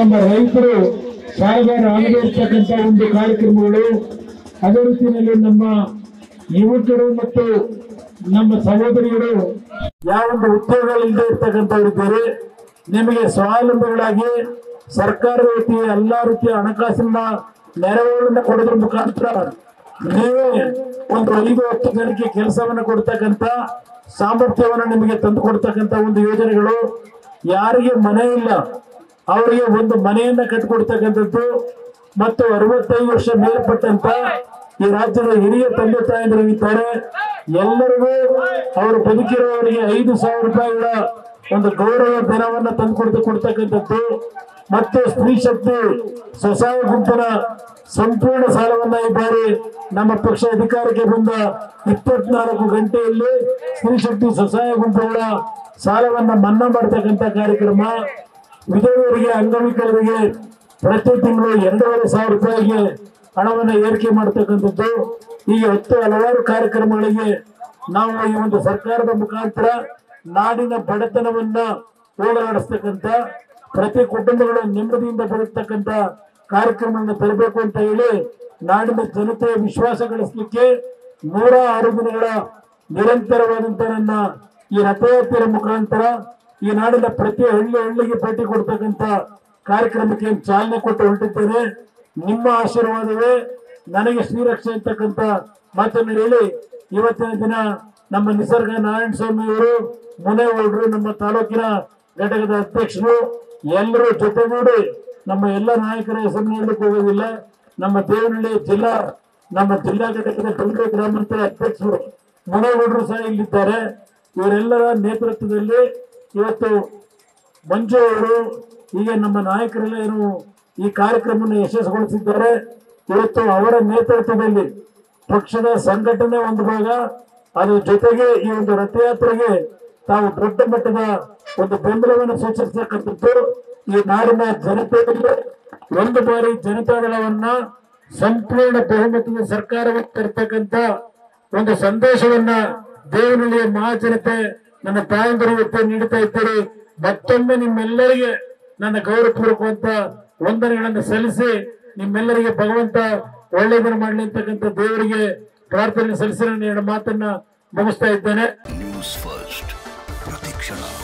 ನಮ್ಮ ರೈತರು ಸಾಲಗಾರ ಆಗದೇ ಇರ್ತಕ್ಕಂಥ ಒಂದು ಕಾರ್ಯಕ್ರಮಗಳು ಅದೇ ರೀತಿಯಲ್ಲಿ ನಮ್ಮ ಯುವಕರು ಮತ್ತು ನಮ್ಮ ಸಹೋದರಿಯರು ಯಾವೊಂದು ಉದ್ಯೋಗಗಳಿಲ್ಲದೆ ಇರ್ತಕ್ಕಂಥವ್ರಿದ್ದಾರೆ ನಿಮಗೆ ಸ್ವಾವಲಂಬಿಗಳಾಗಿ ಸರ್ಕಾರದ ವತಿಯ ಎಲ್ಲಾ ರೀತಿಯ ಹಣಕಾಸಿನ ನೆರವುಗಳನ್ನ ಕೊಡೋದ್ರ ಮುಖಾಂತರ ನೀವೇ ಒಂದು ಐದು ಹತ್ತು ಜನಕ್ಕೆ ಕೆಲಸವನ್ನ ಕೊಡ್ತಕ್ಕಂಥ ಸಾಮರ್ಥ್ಯವನ್ನು ನಿಮಗೆ ತಂದು ಕೊಡ್ತಕ್ಕಂಥ ಒಂದು ಯೋಜನೆಗಳು ಯಾರಿಗೆ ಮನೆ ಇಲ್ಲ ಅವರಿಗೆ ಒಂದು ಮನೆಯನ್ನ ಕಟ್ಟಿಕೊಡ್ತಕ್ಕಂಥದ್ದು ಮತ್ತು ಅರವತ್ತೈದು ವರ್ಷ ಮೇಲ್ಪಟ್ಟಂತ ಈ ರಾಜ್ಯದ ಹಿರಿಯ ತಂದೆ ತಾಯಂದಿರು ಇದ್ದಾರೆ ಎಲ್ಲರಿಗೂ ಅವರು ಬದುಕಿರುವವರಿಗೆ ಐದು ಸಾವಿರ ರೂಪಾಯಿಗಳ ಒಂದು ಗೌರವ ಧನವನ್ನ ತಂದುಕೊಡ್ತು ಕೊಡ್ತಕ್ಕಂಥದ್ದು ಮತ್ತು ಸ್ತ್ರೀ ಶಕ್ತಿ ಸ್ವಸಹಾಯ ಗುಂಪಿನ ಸಂಪೂರ್ಣ ಸಾಲವನ್ನ ಈ ಬಾರಿ ನಮ್ಮ ಪಕ್ಷ ಅಧಿಕಾರಕ್ಕೆ ಬಂದ ಇಪ್ಪತ್ನಾಲ್ಕು ಗಂಟೆಯಲ್ಲಿ ಸ್ತ್ರೀ ಶಕ್ತಿ ಸ್ವಸಹಾಯ ಗುಂಪುಗಳ ಸಾಲವನ್ನ ಮನ್ನಾ ಮಾಡ್ತಕ್ಕಂಥ ಕಾರ್ಯಕ್ರಮ ವಿಧವೆಯರಿಗೆ ಅಂಗವಿಕಲರಿಗೆ ಪ್ರತಿ ತಿಂಗಳು ಎರಡೂವರೆ ಸಾವಿರ ರೂಪಾಯಿಗೆ ಹಣವನ್ನ ಏರಿಕೆ ಮಾಡ್ತಕ್ಕಂಥದ್ದು ಹೀಗೆ ಹತ್ತು ಹಲವಾರು ಕಾರ್ಯಕ್ರಮಗಳಿಗೆ ನಾವು ಈ ಒಂದು ಸರ್ಕಾರದ ಮುಖಾಂತರ ನಾಡಿನ ಬಡತನವನ್ನ ಹೋಗಲಾಡಿಸ್ತಕ್ಕಂಥ ಪ್ರತಿ ಕುಟುಂಬಗಳು ನೆಮ್ಮದಿಯಿಂದ ಬದುಕ್ತಕ್ಕಂಥ ಕಾರ್ಯಕ್ರಮವನ್ನು ತರಬೇಕು ಅಂತ ಹೇಳಿ ನಾಡಿನ ಜನತೆಯ ವಿಶ್ವಾಸ ಗಳಿಸಲಿಕ್ಕೆ ನೂರ ಆರು ದಿನಗಳ ನಿರಂತರವಾದಂತ ನನ್ನ ಈ ರಥಯಾತ್ರೆಯ ಮುಖಾಂತರ ಈ ನಾಡಿನ ಪ್ರತಿ ಹಳ್ಳಿ ಹಳ್ಳಿಗೆ ಭೇಟಿ ಕೊಡ್ತಕ್ಕಂಥ ಕಾರ್ಯಕ್ರಮಕ್ಕೆ ಚಾಲನೆ ಕೊಟ್ಟು ಹೊರಟಿದ್ದೇನೆ ನಿಮ್ಮ ಆಶೀರ್ವಾದವೇ ನನಗೆ ಶ್ರೀರಕ್ಷೆ ಅಂತಕ್ಕಂಥ ಮಾತನ್ನು ಹೇಳಿ ಇವತ್ತಿನ ದಿನ ನಮ್ಮ ನಿಸರ್ಗ ನಾರಾಯಣ ಸ್ವಾಮಿ ಅವರು ಮುನೇಗೌಡರು ನಮ್ಮ ತಾಲೂಕಿನ ಘಟಕದ ಅಧ್ಯಕ್ಷರು ಎಲ್ಲರೂ ಜೊತೆಗೂಡಿ ನಮ್ಮ ಎಲ್ಲ ನಾಯಕರ ಹೆಸರನ್ನು ಹೇಳಲಿಕ್ಕೆ ಹೋಗೋದಿಲ್ಲ ನಮ್ಮ ದೇವನಹಳ್ಳಿ ಜಿಲ್ಲಾ ನಮ್ಮ ಜಿಲ್ಲಾ ಘಟಕದ ಬೆಂಗಳೂರು ಗ್ರಾಮಾಂತರ ಅಧ್ಯಕ್ಷರು ಮುನೇಗೌಡರು ಸಹ ಇಲ್ಲಿದ್ದಾರೆ ಇವರೆಲ್ಲರ ನೇತೃತ್ವದಲ್ಲಿ ಇವತ್ತು ಮಂಜು ಅವರು ಹೀಗೆ ನಮ್ಮ ನಾಯಕರೆಲ್ಲ ಏನು ಈ ಕಾರ್ಯಕ್ರಮವನ್ನು ಯಶಸ್ವಿಗೊಳಿಸಿದ್ದಾರೆ ಇವತ್ತು ಅವರ ನೇತೃತ್ವದಲ್ಲಿ ಪಕ್ಷದ ಸಂಘಟನೆ ಒಂದು ಭಾಗ ಅದ್ರ ಜೊತೆಗೆ ಈ ಒಂದು ರಥಯಾತ್ರೆಗೆ ತಾವು ದೊಡ್ಡ ಮಟ್ಟದ ಒಂದು ಬೆಂಬಲವನ್ನು ಸೂಚಿಸತಕ್ಕಂಥದ್ದು ಈ ನಾಡಿನ ಜನತೆಗೆ ಒಂದು ಬಾರಿ ಜನತಾದಳವನ್ನ ಸಂಪೂರ್ಣ ಬಹುಮತದ ಸರ್ಕಾರವನ್ನು ತರ್ತಕ್ಕಂಥ ಒಂದು ಸಂದೇಶವನ್ನ ದೇವನಹಳ್ಳಿಯ ಮಹಾಜನತೆ ನನ್ನ ತಾಯಂದಿರು ಇವತ್ತು ನೀಡುತ್ತಾ ಇದ್ದಾರೆ ಮತ್ತೊಮ್ಮೆ ನಿಮ್ಮೆಲ್ಲರಿಗೆ ನನ್ನ ಗೌರವಪೂರ್ವಕವಂತ ವಂದನೆಗಳನ್ನು ಸಲ್ಲಿಸಿ ನಿಮ್ಮೆಲ್ಲರಿಗೆ ಭಗವಂತ ಒಳ್ಳೆಯದನ್ನು ಮಾಡಲಿ ಅಂತಕ್ಕಂಥ ದೇವರಿಗೆ ಪ್ರಾರ್ಥನೆ ಸಲ್ಲಿಸಿ ನಾನು ಎರಡು ಮಾತನ್ನ ಮುಗಿಸ್ತಾ ಇದ್ದೇನೆ ನ್ಯೂಸ್ ಫಸ್ಟ್ ಪ್ರತಿಕ್ಷಣ